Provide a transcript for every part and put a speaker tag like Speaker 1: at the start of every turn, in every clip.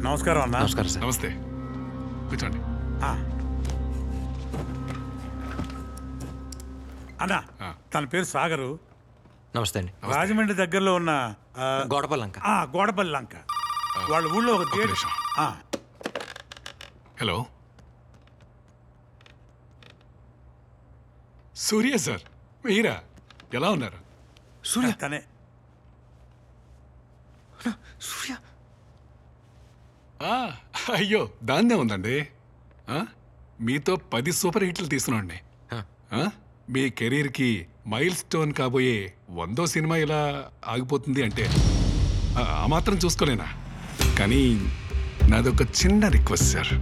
Speaker 1: నమస్కారం అన్న
Speaker 2: నమస్కారం సార్
Speaker 3: నమస్తే కూర్చోండి
Speaker 1: ఆ. అన్న
Speaker 3: ఆ.
Speaker 1: తన పేరు సాగరు
Speaker 2: నమస్తే అండి
Speaker 1: రాజమండ్రి దగ్గరలో ఉన్న ఆ,
Speaker 2: గోడపల్లంక
Speaker 1: ఆ, గోడపల్లి లంక వాళ్ళ ఊళ్ళో ఒక థియేటర్
Speaker 3: నిమిషం.
Speaker 1: ఆ,
Speaker 3: హలో సూర్య సార్ మీరా ఎలా ఉన్నారు
Speaker 2: సూర్య
Speaker 1: తనే
Speaker 2: సూర్య
Speaker 3: ఆ, అయ్యో దాన్నే ఉందండి ఆ, మీతో పది సూపర్ హిట్లు తీస్తున్నాండి
Speaker 2: ఆ.
Speaker 3: మీ కెరీర్కి మైల్ స్టోన్ కాబోయే వందో సినిమా ఇలా ఆగిపోతుంది అంటే ఆ ఆ మాత్రం చూసుకోలేనా కానీ నాదొక చిన్న రిక్వెస్ట్ సార్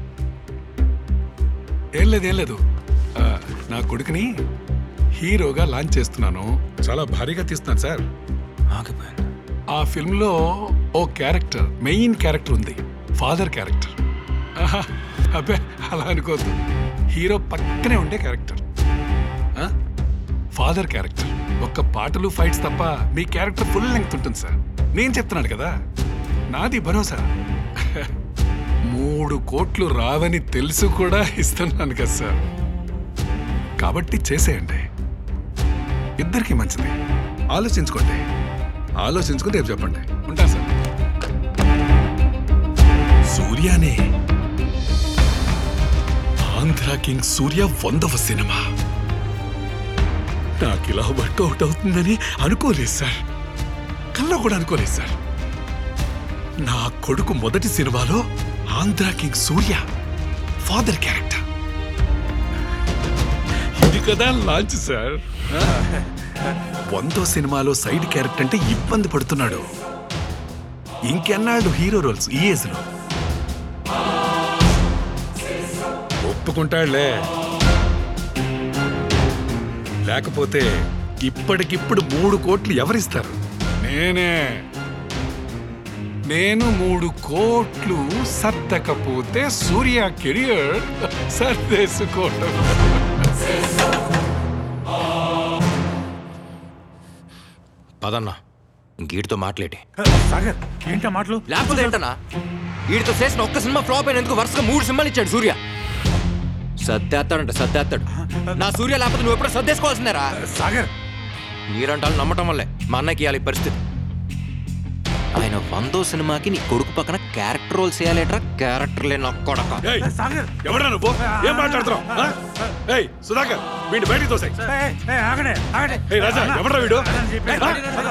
Speaker 3: ఏం లేదు ఏం లేదు ఆ, నా కొడుకుని హీరోగా లాంచ్ చేస్తున్నాను చాలా భారీగా తీస్తున్నాను సార్
Speaker 2: ఆగిపోయాను
Speaker 3: ఆ ఫిల్మ్లో ఓ క్యారెక్టర్ మెయిన్ క్యారెక్టర్ ఉంది ఫాదర్ క్యారెక్టర్ ఆహా, అబ్బే అలా అనుకోవద్దు హీరో పక్కనే ఉండే క్యారెక్టర్ ఆ? ఫాదర్ క్యారెక్టర్ ఒక్క పాటలు ఫైట్స్ తప్ప మీ క్యారెక్టర్ ఫుల్ లెంగ్త్ ఉంటుంది సార్ నేను చెప్తున్నాను కదా నాది భరోసా మూడు కోట్లు రావని తెలుసు కూడా ఇస్తున్నాను కదా సార్ కాబట్టి చేసేయండి ఇద్దరికి మంచిది ఆలోచించుకోండి ఆలోచించుకుని రేపు చెప్పండి ఉంటా సార్ సూర్యానే ఆంధ్ర కింగ్ సూర్య వందవ సినిమా నాకు ఇలా వర్కౌట్ అవుతుందని అనుకోలేదు సార్ కల్లో కూడా అనుకోలేదు సార్ నా కొడుకు మొదటి సినిమాలో Andhra king Surya father character ఇది కదా లాంచ్ సార్ వందో సినిమాలో సైడ్ క్యారెక్టర్ అంటే ఇబ్బంది పడుతున్నాడు ఇంకెన్నాళ్ళు హీరో రోల్స్ ఈ ఏజ్ లో ఒప్పుకుంటాడులే లేకపోతే ఇప్పటికిప్పుడు మూడు కోట్లు ఎవరిస్తారు నేనే నేను మూడు కోట్లు సర్దకపోతే సూర్య కెరియర్ సర్దేసుకోవడం
Speaker 2: పదన్నా గీడితో మాట్లాడి
Speaker 1: సాగర్ ఏంటా మాటలు
Speaker 2: లేకపోతే ఏంటన్నా వీడితో చేసిన ఒక్క సినిమా ఫ్లాప్ అయినందుకు వరుసగా మూడు సినిమాలు ఇచ్చాడు సూర్య సర్దేస్తాడంట సర్దేస్తాడు నా సూర్య లేకపోతే నువ్వు ఎప్పుడో సర్దేసుకోవాల్సిందేరా
Speaker 1: సాగర్
Speaker 2: మీరంటాలు నమ్మటం వల్లే మా అన్నకి ఇవ్వాలి పరిస్థితి ఆయన వందో సినిమాకి నీ కొడుకు పక్కన క్యారెక్టర్ రోల్స్ వేయాలేట్రా క్యారెక్టర్లే నా కొడక
Speaker 3: ఏయ్,
Speaker 1: సాగర్
Speaker 3: ఎవడా నువ్వు ఏం మాట్లాడుతున్నావు ఆ? ఏయ్ సుధాకర్ వీడిని బయటికి తోసాయి
Speaker 1: ఏయ్, ఏయ్, ఆగండి ఆగండి
Speaker 3: ఏయ్, రాజా,
Speaker 1: అన్న,
Speaker 3: ఎవడ్రా వీడు?
Speaker 1: అన్న, చెప్పేది.
Speaker 3: ఆ?